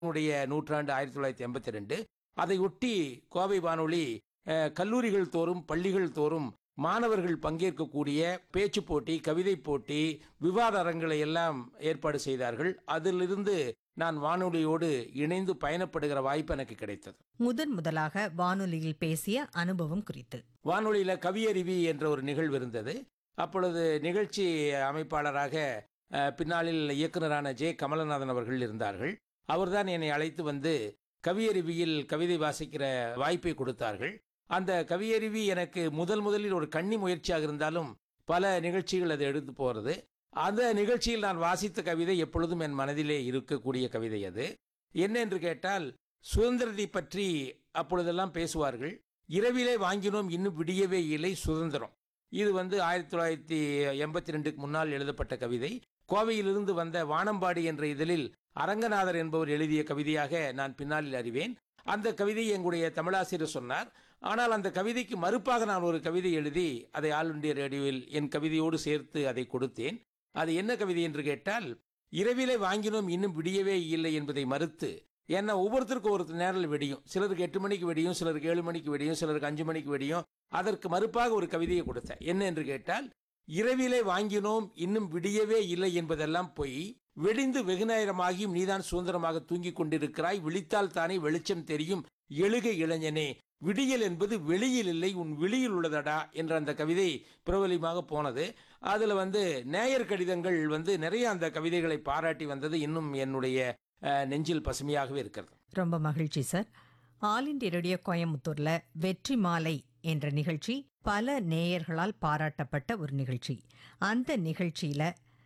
உடைய நூற்றாண்டு ஆயிரத்தி தொள்ளாயிரத்தி எண்பத்தி ரெண்டு அதை ஒட்டி கோவை வானொலி அஹ், கல்லூரிகள் தோறும் பள்ளிகள் தோறும் மாணவர்கள் பங்கேற்கக்கூடிய பேச்சு போட்டி கவிதை போட்டி விவாத அரங்களை எல்லாம் ஏற்பாடு செய்தார்கள் அதிலிருந்து நான் வானொலியோடு இணைந்து பயணப்படுகிற வாய்ப்பு எனக்கு கிடைத்தது முதன் முதலாக வானொலியில் பேசிய அனுபவம் குறித்து வானொலியில கவியருவி என்ற ஒரு நிகழ்வு இருந்தது அப்பொழுது நிகழ்ச்சி அமைப்பாளராக அஹ், பின்னாளில் இயக்குனரான ஜே கமலநாதன் அவர்கள் இருந்தார்கள் அவர்தான் என்னை அழைத்து வந்து கவியருவியில் கவிதை வாசிக்கிற வாய்ப்பை கொடுத்தார்கள் அந்த கவியருவி எனக்கு முதல் முதலில் ஒரு கன்னி முயற்சியாக இருந்தாலும் பல நிகழ்ச்சிகள் அதை எடுத்து போகிறது அந்த நிகழ்ச்சியில் நான் வாசித்த கவிதை எப்பொழுதும் என் மனதிலே இருக்கக்கூடிய கவிதை அது என்ன என்று கேட்டால் சுதந்திரத்தை பற்றி அப்பொழுதெல்லாம் பேசுவார்கள் இரவிலே வாங்கினோம் இன்னும் விடியவே இல்லை சுதந்திரம் இது வந்து ஆயிரத்தி தொள்ளாயிரத்தி எண்பத்தி ரெண்டுக்கு முன்னால் எழுதப்பட்ட கவிதை கோவையிலிருந்து வந்த வானம்பாடி என்ற இதழில் அரங்கநாதர் என்பவர் எழுதிய கவிதையாக நான் பின்னாளில் அறிவேன் அந்த கவிதையை எங்களுடைய தமிழாசிரியர் சொன்னார் ஆனால் அந்த கவிதைக்கு மறுப்பாக நான் ஒரு கவிதை எழுதி அதை ஆல் இண்டியா ரேடியோவில் என் கவிதையோடு சேர்த்து அதை கொடுத்தேன் அது என்ன கவிதை என்று கேட்டால் இரவிலே வாங்கினோம் இன்னும் விடியவே இல்லை என்பதை மறுத்து ஏன்னா ஒவ்வொருத்தருக்கும் ஒரு நேரில் வெடியும் சிலருக்கு எட்டு மணிக்கு வெடியும் சிலருக்கு ஏழு மணிக்கு வெடியும் சிலருக்கு அஞ்சு மணிக்கு வெடியும் அதற்கு மறுப்பாக ஒரு கவிதையை கொடுத்தேன் என்ன என்று கேட்டால் இரவிலே வாங்கினோம் இன்னும் விடியவே இல்லை என்பதெல்லாம் பொய் வெடிந்து வெகு நேரமாகியும் நீதான் சுதந்திரமாக தூங்கிக் கொண்டிருக்கிறாய் விழித்தால் தானே வெளிச்சம் தெரியும் எழுக இளைஞனே விடியல் என்பது வெளியில் இல்லை உன் விழியில் உள்ளதடா என்ற அந்த கவிதை பிரபலியமாக போனது அதுல வந்து நேயர் கடிதங்கள் வந்து நிறைய அந்த கவிதைகளை பாராட்டி வந்தது இன்னும் என்னுடைய அஹ், நெஞ்சில் பசுமையாகவே இருக்கிறது ரொம்ப மகிழ்ச்சி சார் ஆல் இண்டியா ரேடியோ கோயம்புத்தூர்ல வெற்றி மாலை என்ற நிகழ்ச்சி பல நேயர்களால் பாராட்டப்பட்ட ஒரு நிகழ்ச்சி அந்த நிகழ்ச்சியில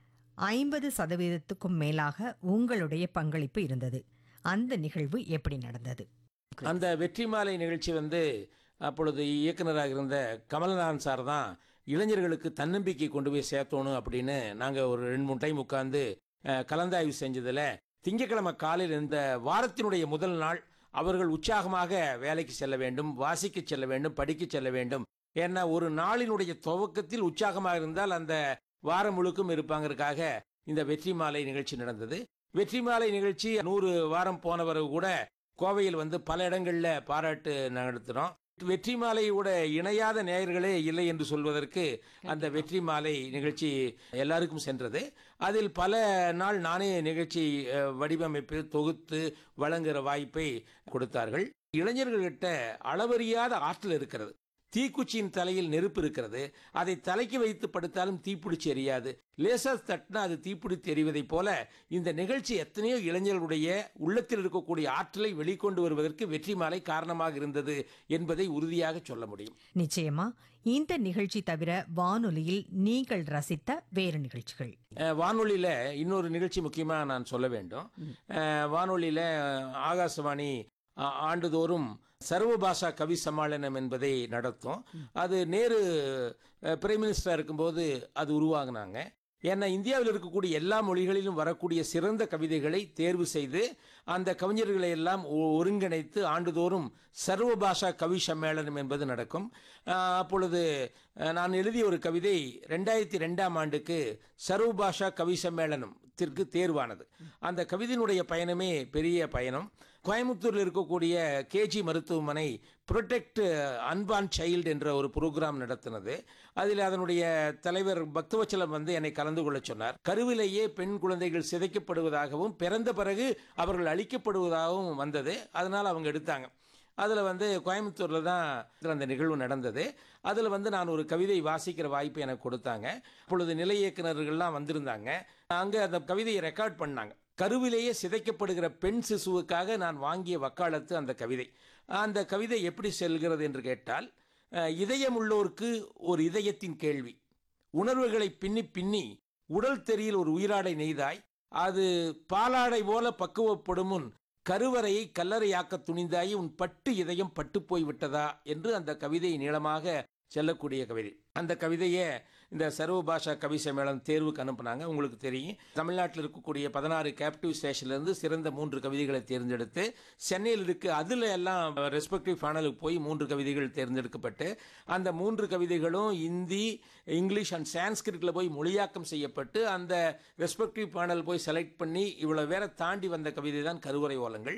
ஐம்பது சதவீதத்துக்கும் மேலாக உங்களுடைய பங்களிப்பு இருந்தது அந்த நிகழ்வு எப்படி நடந்தது அந்த வெற்றி மாலை நிகழ்ச்சி வந்து அப்பொழுது இயக்குனராக இருந்த கமலநாதன் சார் தான் இளைஞர்களுக்கு தன்னம்பிக்கை கொண்டு போய் சேர்த்தணும் அப்படின்னு நாங்கள் ஒரு ரெண்டு மூணு டைம் உட்காந்து அஹ், கலந்தாய்வு செஞ்சதில் திங்கட்கிழமை காலையில் இந்த வாரத்தினுடைய முதல் நாள் அவர்கள் உற்சாகமாக வேலைக்கு செல்ல வேண்டும் வாசிக்க செல்ல வேண்டும் படிக்க செல்ல வேண்டும் ஏன்னா ஒரு நாளினுடைய துவக்கத்தில் உற்சாகமாக இருந்தால் அந்த வாரம் முழுக்கும் இருப்பாங்கறதுக்காக இந்த வெற்றி மாலை நிகழ்ச்சி நடந்தது வெற்றி மாலை நிகழ்ச்சி நூறு வாரம் போன பிறகு கூட கோவையில் வந்து பல இடங்கள்ல பாராட்டு நடத்தினோம் வெற்றி மாலையோட இணையாத நேயர்களே இல்லை என்று சொல்வதற்கு அந்த வெற்றி மாலை நிகழ்ச்சி எல்லாருக்கும் சென்றது அதில் பல நாள் நானே நிகழ்ச்சி அஹ், வடிவமைப்பு தொகுத்து வழங்குகிற வாய்ப்பை கொடுத்தார்கள் இளைஞர்கள்கிட்ட அளவறியாத ஆற்றல் இருக்கிறது தீக்குச்சியின் தலையில் நெருப்பு இருக்கிறது அதை தலைக்கு வைத்து படுத்தாலும் தீப்பிடிச்சு எரியாது லேசா தட்டினா அது தீப்பிடித்து எரிவதைப் போல இந்த நிகழ்ச்சி எத்தனையோ இளைஞர்களுடைய உள்ளத்தில் இருக்கக்கூடிய ஆற்றலை வெளிக்கொண்டு வருவதற்கு வெற்றி மாலை காரணமாக இருந்தது என்பதை உறுதியாக சொல்ல முடியும் நிச்சயமா இந்த நிகழ்ச்சி தவிர வானொலியில் நீங்கள் ரசித்த வேறு நிகழ்ச்சிகள் அஹ், வானொலியில இன்னொரு நிகழ்ச்சி முக்கியமா நான் சொல்ல வேண்டும் அஹ், வானொலியில அஹ், ஆகாசவாணி அஹ், ஆண்டுதோறும் சர்வபாஷா கவி சம்மேளனம் என்பதை நடத்தும் அது நேரு அஹ், பிரைம் மினிஸ்டரா இருக்கும்போது அது உருவாக்குனாங்க ஏன்னா இந்தியாவில் இருக்கக்கூடிய எல்லா மொழிகளிலும் வரக்கூடிய சிறந்த கவிதைகளை தேர்வு செய்து அந்த கவிஞர்களை எல்லாம் ஒ- ஒருங்கிணைத்து ஆண்டுதோறும் சர்வபாஷா கவி சம்மேளனம் என்பது நடக்கும் அஹ், அப்பொழுது அஹ், நான் எழுதிய ஒரு கவிதை ரெண்டாயிரத்தி ரெண்டாம் ஆண்டுக்கு சர்வபாஷா கவி சம்மேளனத்திற்கு தேர்வானது அந்த கவிதையினுடைய பயணமே பெரிய பயணம் கோயம்புத்தூரில் இருக்கக்கூடிய கேஜி மருத்துவமனை ப்ரொடெக்ட் அன்பான் சைல்டு என்ற ஒரு ப்ரோக்ராம் நடத்தினது அதில் அதனுடைய தலைவர் பக்தவச்சலம் வந்து என்னை கலந்து கொள்ள சொன்னார் கருவிலேயே பெண் குழந்தைகள் சிதைக்கப்படுவதாகவும் பிறந்த பிறகு அவர்கள் அழிக்கப்படுவதாகவும் வந்தது அதனால் அவங்க எடுத்தாங்க அதில் வந்து கோயம்புத்தூரில் தான் அந்த நிகழ்வு நடந்தது அதில் வந்து நான் ஒரு கவிதை வாசிக்கிற வாய்ப்பு எனக்கு கொடுத்தாங்க அப்பொழுது நிலை இயக்குனர்கள்லாம் வந்திருந்தாங்க அங்கே அந்த கவிதையை ரெக்கார்ட் பண்ணாங்க கருவிலேயே சிதைக்கப்படுகிற பெண் சிசுவுக்காக நான் வாங்கிய வக்காலத்து அந்த கவிதை அந்த கவிதை எப்படி செல்கிறது என்று கேட்டால் அஹ், இதயமுள்ளோர்க்கு ஒரு இதயத்தின் கேள்வி உணர்வுகளை பின்னி பின்னி உடல் தெரியில் ஒரு உயிராடை நெய்தாய் அது பாலாடை போல பக்குவப்படும் முன் கருவறையை கல்லறையாக்க துணிந்தாய் உன் பட்டு இதயம் பட்டு போய் விட்டதா என்று அந்த கவிதை நீளமாக செல்லக்கூடிய கவிதை அந்த கவிதையை இந்த சர்வ பாஷா கவி சம்மேளனம் தேர்வுக்கு அனுப்புனாங்க உங்களுக்கு தெரியும் தமிழ்நாட்டில் இருக்கக்கூடிய பதினாறு கேப்டிவ் ஸ்டேஷன்லேருந்து சிறந்த மூன்று கவிதைகளை தேர்ந்தெடுத்து சென்னையில் இருக்கு அதில் எல்லாம் ரெஸ்பெக்டிவ் ஃபேனலுக்கு போய் மூன்று கவிதைகள் தேர்ந்தெடுக்கப்பட்டு அந்த மூன்று கவிதைகளும் இந்தி இங்கிலீஷ் அண்ட் சான்ஸ்கிரிட்ல போய் மொழியாக்கம் செய்யப்பட்டு அந்த ரெஸ்பெக்டிவ் பேனல் போய் செலக்ட் பண்ணி இவ்வளவு வேற தாண்டி வந்த கவிதை தான் கருவறை ஓலங்கள்